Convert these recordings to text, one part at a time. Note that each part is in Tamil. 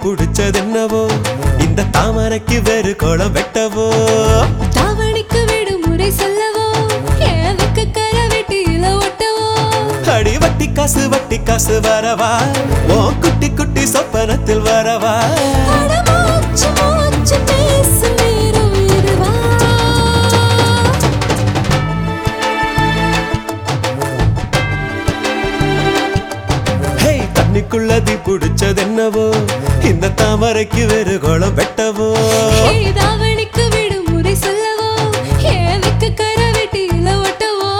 புடிச்சதென்னவோ இந்த தாமரைக்கு வேறு கோலம் வெட்டவோ தாவணிக்கு விடுமுறை சொல்லவோ ஏவுக்கு கரை வெட்டியில ஒட்டவோ அடி வட்டி காசு வட்டி காசு வரவா ஓ குட்டி குட்டி சொப்பனத்தில் வரவா அட மூச்சு மூச்சு பேசும் நேரம் இதுவா ஹே தண்ணிக்குள்ள தீ புடிச்சதென்னவோ இந்த தாமரைக்கு வேறு கோலம் வெட்டவோ ஏய், தாவணிக்கு விடுமுறை சொல்லவோ ஏவுக்கு கரை வெட்டியில ஒட்டவோ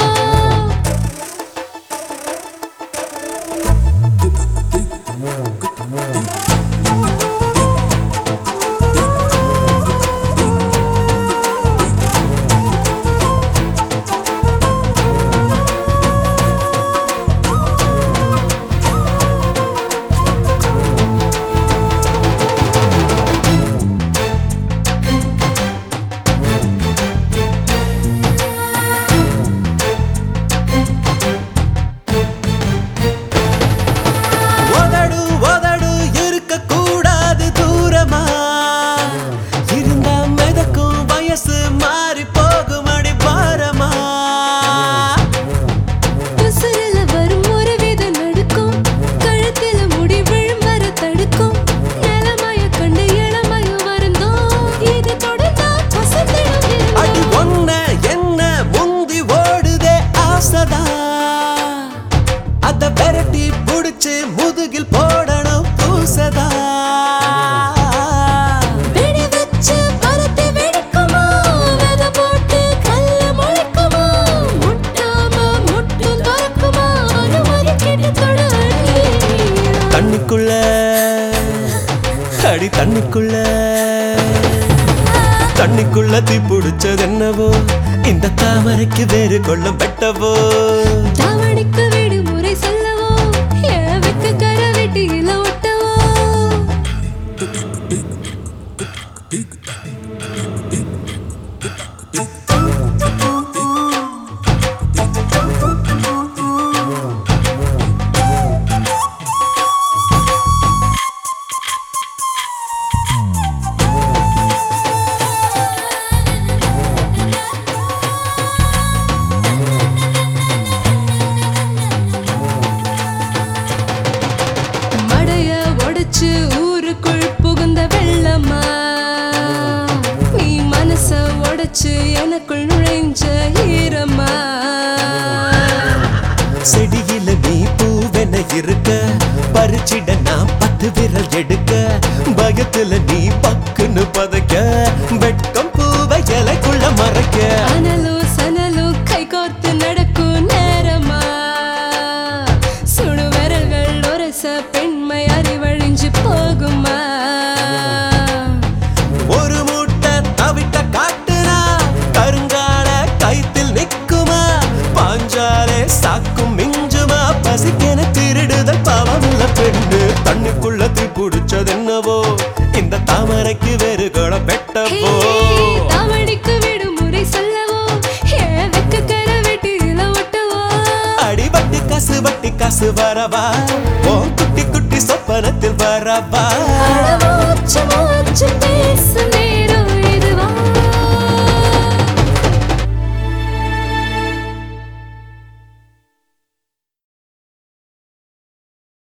உதடு உதடு இருக்க கூடாது தூரமா இருந்தா மிதக்கும் வயசு மாறி போகும் அடி பாரமா உசுரில வரும் ஒரு வித நடுக்கும் கழுத்தில முடி விழும் வர தடுக்கும் நிலமய கண்டு இளமய வருந்தோ இது தொடர்ந்தா பசந்திடும் அடி ஒன்ன என்ன முந்தி ஓடுதே ஆசதா அத பெரட்டி புடிச்சு முதுகில் போடணும் பூசதா வெடி வச்சு பருத்தி வெடிக்குமா வித போட்டு கல்ல முளைக்குமா முட்டாம முட்டும் துறக்குமா அனுமதி கேட்டு தொட தண்ணிக்குள்ள அடி தண்ணிக்குள்ள தண்ணிக்குள்ள தீ புடிச்சது என்னவோ இந்த தாமரைக்கு வேறு கொள்ளும் வெட்டவோ தாவணிக்கு விடுமுறை சொல்லவோ ஏவுக்கு கரை வெட்டியில ஒட்டவோ மடைய உடைச்சு ஊருக்குள் புகுந்த வெள்ளமா நீ மனச உடைச்சு எனக்குள் நுழைஞ்ச ஈரமா செடியில நீ பூவென இருக்க பறிச்சிட நான் பத்து விரல் எடுக்க பயத்துல நீ பக்குன்னு பதைக்க வெட்கம் பூவை இலைக்குள்ள மறைக்க அனலும் சனலும் கை கோர்த்து நடக்கும் நேரமா சுடு விரல்கள் ஒரச பெண்மை அறிவழிஞ்சு போகுமா ஒரு மூட்டை தவிட்ட காட்டுனா கருங்கால கைத்தில் நிக்குமா பாஞ்சாலே சாக்கும் மிஞ்சுமா பசிக்கென திருடுதல் பாவமுள்ள பெண்ணு தண்ணுக்குள்ள தீ புடிச்சது என்னவோ இந்த தாமரைக்கு வேறு குளம் வெட்டவோ தாவணிக்கு விடுமுறை சொல்லவோ ஏவுக்கு கரை வெட்டியில ஒட்டவோ அடி வட்டி காசு வட்டி காசு வரவா ஓ குட்டி குட்டி சொப்பனத்தில் வரவா மூச்சு மூச்சு பேசும்